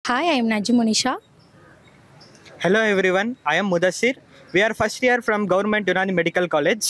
Hi, I am Najmunisha. Hello everyone, I am Mudassir. We are first year from Government Unani Medical College.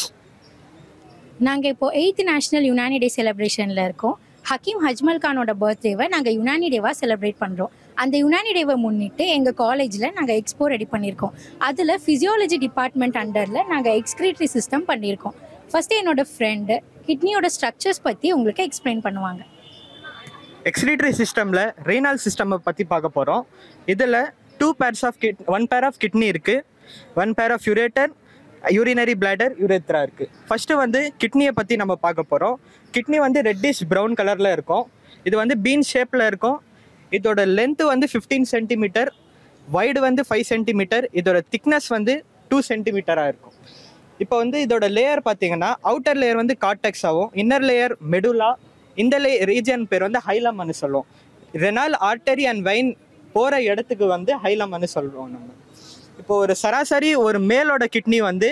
நாங்கள் இப்போ eighth national Unani day செலிப்ரேஷனில் இருக்கோம் ஹக்கீம் ஹஜ்மல் கானோட பர்த்டேவை நாங்கள் Unani டேவாக celebrate பண்ணுறோம் அந்த யுனானி டேவை முன்னிட்டு எங்கள் காலேஜில் நாங்கள் எக்ஸ்போ ரெடி பண்ணியிருக்கோம் அதில் ஃபிசியாலஜி டிபார்ட்மெண்ட் அண்டரில் நாங்கள் எக்ஸ்கிரீட்டரி சிஸ்டம் பண்ணியிருக்கோம் ஃபஸ்ட்டு என்னோட ஃப்ரெண்டு கிட்னியோட ஸ்ட்ரக்சர்ஸ் பற்றி உங்களுக்கு எக்ஸ்பிளைன் பண்ணுவாங்க எக்ஸ்கிரீட்டரி சிஸ்டமில் ரீனால் சிஸ்டமை பற்றி பார்க்க போகிறோம் இதில் two pairs of kid one pair of kidney இருக்குது one pair of ureter urinary bladder urethra இருக்குது ஃபஸ்ட்டு வந்து கிட்னியை பற்றி நம்ம பார்க்க போகிறோம் கிட்னி வந்து ரெட்டிஷ் ப்ரௌன் கலரில் இருக்கும் இது வந்து பீன் ஷேப்பில் இருக்கும் இதோட லென்த்து வந்து ஃபிஃப்டீன் சென்டிமீட்டர் வைடு வந்து ஃபைவ் சென்டிமீட்டர் இதோட திக்னஸ் வந்து டூ சென்டிமீட்டராக இருக்கும் இப்போ வந்து இதோட லேயர் பார்த்தீங்கன்னா அவுட்டர் லேயர் வந்து கார்டெக்ஸ் ஆகும் இன்னர் லேயர் மெடுலா இந்த லே ரீஜன் பேர் வந்து ஹைலம்னு சொல்லுவோம் ரெனால் ஆர்டரி அண்ட் வைன் போகிற இடத்துக்கு வந்து ஹைலம்னு சொல்லுவோம் நம்ம இப்போ ஒரு சராசரி ஒரு மேலோட கிட்னி வந்து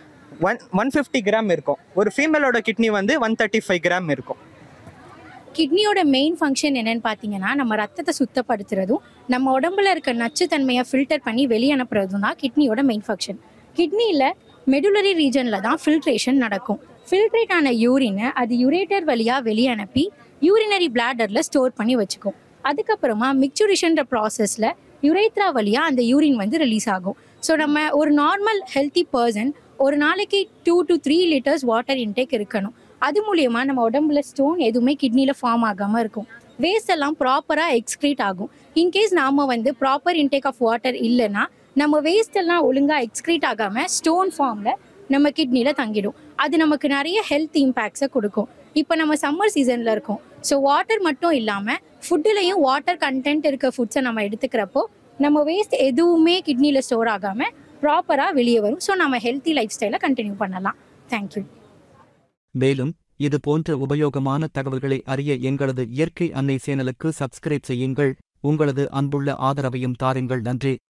ஒன் ஒன் ஃபிஃப்டி கிராம் இருக்கும் ஒரு ஃபீமேலோட கிட்னி வந்து ஒன் தேர்ட்டி ஃபைவ் கிராம் இருக்கும் கிட்னியோட மெயின் ஃபங்க்ஷன் என்னன்னு பார்த்தீங்கன்னா நம்ம ரத்தத்தை சுத்தப்படுத்துறதும் நம்ம உடம்புல இருக்க நச்சுத்தன்மையை ஃபில்டர் பண்ணி வெளியே அனுப்புறதும் தான் கிட்னியோட மெயின் ஃபங்க்ஷன் கிட்னியில் மெடுலரி ரீஜனில் தான் ஃபில்ட்ரேஷன் நடக்கும் ஃபில்ட்ரேட் ஆன யூரினை அது யூரேட்டர் வழியாக வெளியே அனுப்பி யூரினரி பிளாடரில் ஸ்டோர் பண்ணி வச்சுக்கும் அதுக்கப்புறமா மிக்சுரிஷன்ற ப்ராசஸில் யுரேத்ரா வழியாக அந்த யூரின் வந்து ரிலீஸ் ஆகும் ஸோ நம்ம ஒரு நார்மல் ஹெல்த்தி பர்சன் ஒரு நாளைக்கு two to three litres water intake இருக்கணும் அது மூலியமாக நம்ம உடம்புல ஸ்டோன் எதுவுமே கிட்னியில் ஃபார்ம் ஆகாமல் இருக்கும் வேஸ்ட் எல்லாம் ப்ராப்பராக எக்ஸ்க்ரீட் ஆகும் இன்கேஸ் நாம் வந்து ப்ராப்பர் இன்டேக் ஆஃப் வாட்டர் இல்லைன்னா நம்ம வேஸ்ட் எல்லாம் ஒழுங்காக எக்ஸ்க்ரீட் ஆகாமல் ஸ்டோன் ஃபார்மில் நம்ம கிட்னியில் தங்கிடும் அது நமக்கு நிறைய ஹெல்த் இம்பேக்ட்ஸை கொடுக்கும் இப்போ நம்ம சம்மர் சீசனில் இருக்கோம் ஸோ வாட்டர் மட்டும் இல்லாமல் ஃபுட்டுலையும் வாட்டர் கண்டென்ட் இருக்க ஃபுட்ஸை நம்ம எடுத்துக்கிறப்போ நம்ம வேஸ்ட் எதுவுமே கிட்னியில் ஸ்டோர் ஆகாமல் ப்ராப்பராக வெளியே வரும் ஸோ நம்ம ஹெல்த்தி லைஃப் ஸ்டைலை கண்டினியூ பண்ணலாம் தேங்க்யூ மேலும் இது போன்ற உபயோகமான தகவல்களை அறிய எங்களது இயற்கை அன்னை சேனலுக்கு சப்ஸ்கிரைப் செய்யுங்கள் உங்களது அன்புள்ள ஆதரவையும் தாருங்கள் நன்றி